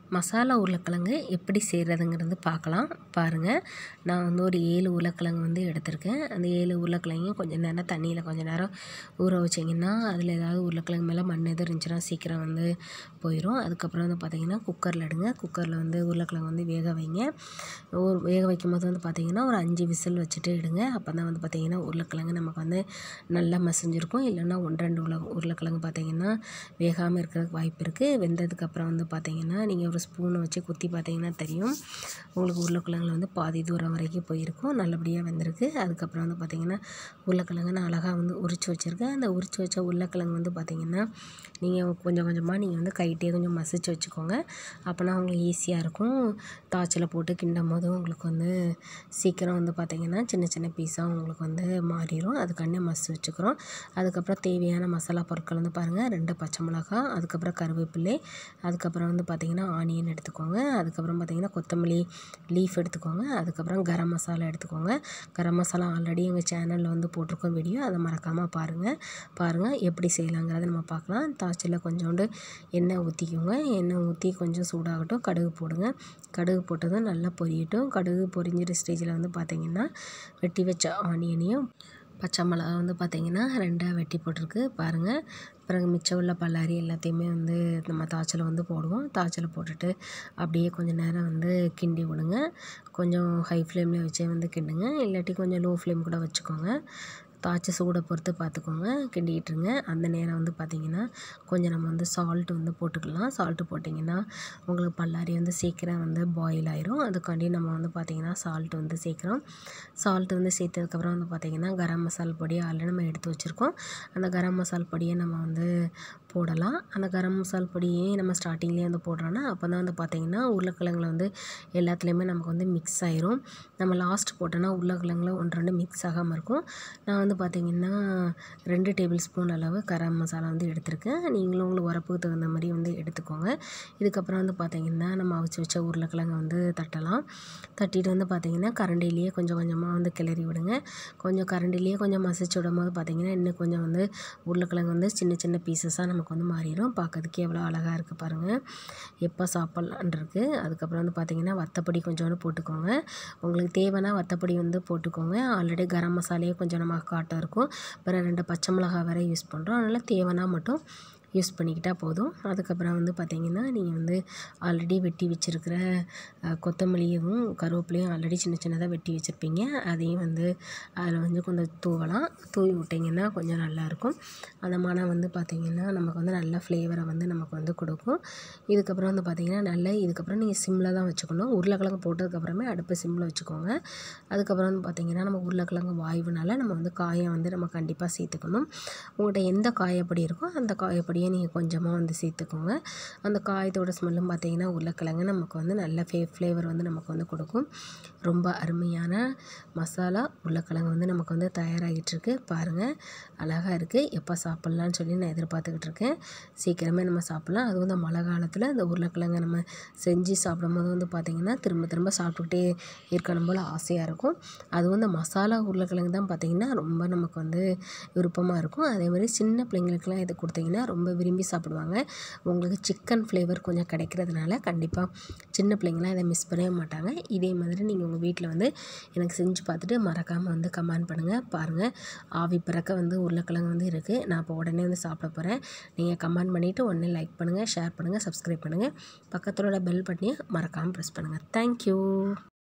மசாலா உருளைக்கிழங்கு எப்படி செய்கிறதுங்கிறது பார்க்கலாம் பாருங்கள் நான் வந்து ஒரு ஏழு உருளைக்கிழங்கு வந்து எடுத்திருக்கேன் அந்த ஏழு உருளைக்கிழங்கையும் கொஞ்சம் நேரம் தண்ணியில் கொஞ்சம் நேரம் ஊற வச்சிங்கன்னா அதில் ஏதாவது உருளைக்கிழங்கு மேலே மண் எதுவும் இருந்துச்சுன்னா சீக்கிரம் வந்து போயிடும் அதுக்கப்புறம் வந்து பார்த்திங்கன்னா குக்கரில் எடுங்க குக்கரில் வந்து உருளைக்கிழங்கு வந்து வேக வைங்க ஒரு வேக வைக்கும் போது வந்து பார்த்திங்கன்னா ஒரு அஞ்சு விசில் வச்சுட்டு எடுங்க அப்போ தான் வந்து பார்த்திங்கன்னா உருளைக்கிழங்கு நமக்கு வந்து நல்லா மசிஞ்சிருக்கும் இல்லைன்னா ஒன்று ரெண்டு உருளை உருளைக்கிழங்கு பார்த்திங்கன்னா வேகாமல் இருக்கிறதுக்கு வாய்ப்பு இருக்குது வெந்ததுக்கப்புறம் வந்து பார்த்திங்கன்னா நீங்கள் ஒரு ஸ்பூனை வச்சு குத்தி பார்த்தீங்கன்னா தெரியும் உங்களுக்கு உருளைக்கிழங்குல வந்து பாதி தூரம் வரைக்கும் போயிருக்கும் நல்லபடியாக வெந்திருக்கு அதுக்கப்புறம் வந்து பார்த்திங்கன்னா உருளைக்கிழங்கு நான் அழகாக வந்து உரித்து வச்சுருக்கேன் அந்த உரித்து வச்ச உருளைக்கிழங்கு வந்து பார்த்திங்கன்னா நீங்கள் கொஞ்சம் கொஞ்சமாக நீங்கள் வந்து கைட்டே கொஞ்சம் மசிச்சு வச்சுக்கோங்க அப்போனா உங்களுக்கு ஈஸியாக இருக்கும் தாய்ச்சல போட்டு கிண்டும் போது உங்களுக்கு வந்து சீக்கிரம் வந்து பார்த்திங்கன்னா சின்ன சின்ன பீஸாக உங்களுக்கு வந்து மாறிடும் அதுக்காண்டி மசிச்சு வச்சுக்கிறோம் அதுக்கப்புறம் தேவையான மசாலா பொருட்கள் வந்து பாருங்கள் ரெண்டு பச்சை மிளகா அதுக்கப்புறம் கருவேப்பிலை அதுக்கப்புறம் வந்து பார்த்திங்கன்னா ஆனியன் எடுத்துக்கோங்க அதுக்கப்புறம் பார்த்திங்கன்னா கொத்தமல்லி லீஃப் எடுத்துக்கோங்க அதுக்கப்புறம் கரம் மசாலா எடுத்துக்கோங்க கரம் மசாலா ஆல்ரெடி எங்கள் சேனலில் வந்து போட்டிருக்கோம் வீடியோ அதை மறக்காமல் பாருங்கள் பாருங்கள் எப்படி செய்யலாங்கிறத நம்ம பார்க்கலாம் தாய்ச்சியில் கொஞ்சோண்டு எண்ணெய் ஊற்றிக்கோங்க எண்ணெய் ஊற்றி கொஞ்சம் சூடாகட்டும் கடுகு போடுங்க கடுகு போட்டதும் நல்லா பொரியட்டும் கடுகு பொரிஞ்சிற ஸ்டேஜில் வந்து பார்த்திங்கன்னா வெட்டி வச்ச ஆனியனையும் பச்சை மிளகா வந்து பார்த்திங்கன்னா ரெண்டாக வெட்டி போட்டிருக்கு பாருங்கள் பிறகு மிச்சம் உள்ள பல்லாரி எல்லாத்தையுமே வந்து நம்ம தாய்ச்சல வந்து போடுவோம் தாய்ச்சல போட்டுட்டு அப்படியே கொஞ்சம் நேரம் வந்து கிண்டி விடுங்க கொஞ்சம் ஹை ஃப்ளேமில் வச்சே வந்து கிண்டுங்க இல்லாட்டி கொஞ்சம் லோ ஃப்ளேம் கூட வச்சுக்கோங்க தாய்ச்சி சூடை பொறுத்து பார்த்துக்கோங்க கிண்டிக்கிட்டுருங்க அந்த நேரம் வந்து பார்த்திங்கன்னா கொஞ்சம் நம்ம வந்து சால்ட் வந்து போட்டுக்கலாம் சால்ட்டு போட்டிங்கன்னா உங்களுக்கு பல்லாரி வந்து சீக்கிரம் வந்து பாயில் ஆயிரும் அதுக்காண்டி நம்ம வந்து பார்த்திங்கன்னா சால்ட் வந்து சேர்க்குறோம் சால்ட் வந்து சேர்த்ததுக்கப்புறம் வந்து பார்த்திங்கன்னா கரம் மசால் பொடி ஆல்ரெடி நம்ம எடுத்து வச்சுருக்கோம் அந்த கரம் மசால் பொடியை நம்ம வந்து போடலாம் அந்த கரம் மசால் பொடியே நம்ம ஸ்டார்டிங்லேயே வந்து போடுறோன்னா அப்போ தான் வந்து பார்த்திங்கன்னா உருளைக்கிழங்குல வந்து எல்லாத்துலேயுமே நமக்கு வந்து மிக்ஸ் ஆயிரும் நம்ம லாஸ்ட் போட்டோன்னா உருளைக்கிழங்குல ஒன்று ரெண்டு மிக்ஸ் ஆகாமல் இருக்கும் நான் வந்து பார்த்திங்கன்னா ரெண்டு டேபிள் ஸ்பூன் அளவு கரம் மசாலா வந்து எடுத்திருக்கேன் நீங்களும் உங்களுக்கு உரப்புக்கு தகுந்த மாதிரி வந்து எடுத்துக்கோங்க இதுக்கப்புறம் வந்து பார்த்திங்கன்னா நம்ம அவிச்சு வச்ச உருளைக்கிழங்கை வந்து தட்டலாம் தட்டிட்டு வந்து பார்த்திங்கன்னா கரண்டிலேயே கொஞ்சம் கொஞ்சமாக வந்து கிளறி விடுங்க கொஞ்சம் கரண்டிலேயே கொஞ்சம் மசிச்சு விடும் போது பார்த்திங்கன்னா இன்னும் கொஞ்சம் வந்து உருளைக்கிழங்கு வந்து சின்ன சின்ன பீசஸாக நமக்கு வந்து மாறிடும் பார்க்கறதுக்கே எவ்வளோ அழகாக இருக்குது பாருங்கள் எப்போ சாப்பிட்லான் இருக்குது அதுக்கப்புறம் வந்து பார்த்திங்கன்னா வத்தப்பொடி கொஞ்சோண்டு போட்டுக்கோங்க உங்களுக்கு தேவைன்னா வத்தப்பொடி வந்து போட்டுக்கோங்க ஆல்ரெடி கரம் மசாலையே கொஞ்சம் நம்ம காட்டம் இருக்கும் அப்புறம் ரெண்டு பச்சை மிளகாய் வேறு யூஸ் பண்ணுறோம் அதனால் தேவைன்னா மட்டும் யூஸ் பண்ணிக்கிட்டால் போதும் அதுக்கப்புறம் வந்து பார்த்திங்கன்னா நீங்கள் வந்து ஆல்ரெடி வெட்டி வச்சுருக்கிற கொத்தமல்லியும் கருவேப்பிலையும் ஆல்ரெடி சின்ன சின்னதாக வெட்டி வச்சுருப்பீங்க அதையும் வந்து அதில் வந்து கொஞ்சம் தூவலாம் தூவி விட்டிங்கன்னா கொஞ்சம் நல்லாயிருக்கும் அந்த மனம் வந்து பார்த்திங்கன்னா நமக்கு வந்து நல்ல ஃப்ளேவரை வந்து நமக்கு வந்து கொடுக்கும் இதுக்கப்புறம் வந்து பார்த்திங்கன்னா நல்ல இதுக்கப்புறம் நீங்கள் சிம்மில் தான் வச்சுக்கணும் உருளைக்கிழங்கு போட்டதுக்கப்புறமே அடுப்பு சிம்மில் வச்சுக்கோங்க அதுக்கப்புறம் வந்து பார்த்திங்கன்னா நம்ம உருளைக்கிழங்கு வாயுனால நம்ம வந்து காயம் வந்து நம்ம கண்டிப்பாக சேர்த்துக்கணும் உங்கள்கிட்ட எந்த காயப்பொடி இருக்கோ அந்த காயப்பொடியை நீங்கள் கொஞ்சமாக வந்து சேர்த்துக்கோங்க அந்த காயத்தோட ஸ்மெல்லும் பார்த்திங்கன்னா உருளைக்கிழங்கு நமக்கு வந்து நல்ல ஃபே ஃப்ளேவர் வந்து நமக்கு வந்து கொடுக்கும் ரொம்ப அருமையான மசாலா உருளைக்கிழங்கு வந்து நமக்கு வந்து தயாராகிட்டுருக்கு பாருங்கள் அழகாக இருக்குது எப்போ சாப்பிட்லான்னு சொல்லி நான் எதிர்பார்த்துக்கிட்டு இருக்கேன் சீக்கிரமே நம்ம சாப்பிட்லாம் அதுவும் இந்த மழை காலத்தில் இந்த உருளைக்கிழங்கை நம்ம செஞ்சு சாப்பிடும்போது வந்து பார்த்திங்கன்னா திரும்ப திரும்ப சாப்பிட்டுக்கிட்டே இருக்கணும் போல் ஆசையாக இருக்கும் அதுவும் இந்த மசாலா உருளைக்கிழங்கு தான் பார்த்திங்கன்னா ரொம்ப நமக்கு வந்து விருப்பமாக இருக்கும் அதே மாதிரி சின்ன பிள்ளைங்களுக்குலாம் இது கொடுத்தீங்கன்னா ரொம்ப விரும்பி சாப்பிடுவாங்க உங்களுக்கு சிக்கன் ஃப்ளேவர் கொஞ்சம் கிடைக்கிறதுனால கண்டிப்பாக சின்ன பிள்ளைங்களாம் இதை மிஸ் பண்ணவே மாட்டாங்க இதே மாதிரி நீங்கள் உங்கள் வீட்டில் வந்து எனக்கு செஞ்சு பார்த்துட்டு மறக்காமல் வந்து கமெண்ட் பண்ணுங்கள் பாருங்கள் ஆவி பிறக்க வந்து உருளைக்கிழங்கு வந்து இருக்குது நான் இப்போ உடனே வந்து சாப்பிட போகிறேன் நீங்கள் கமெண்ட் பண்ணிவிட்டு உடனே லைக் பண்ணுங்கள் ஷேர் பண்ணுங்கள் சப்ஸ்கிரைப் பண்ணுங்கள் பக்கத்தில் உள்ள பெல் பட்டனையை மறக்காமல் ப்ரெஸ் பண்ணுங்கள் தேங்க்யூ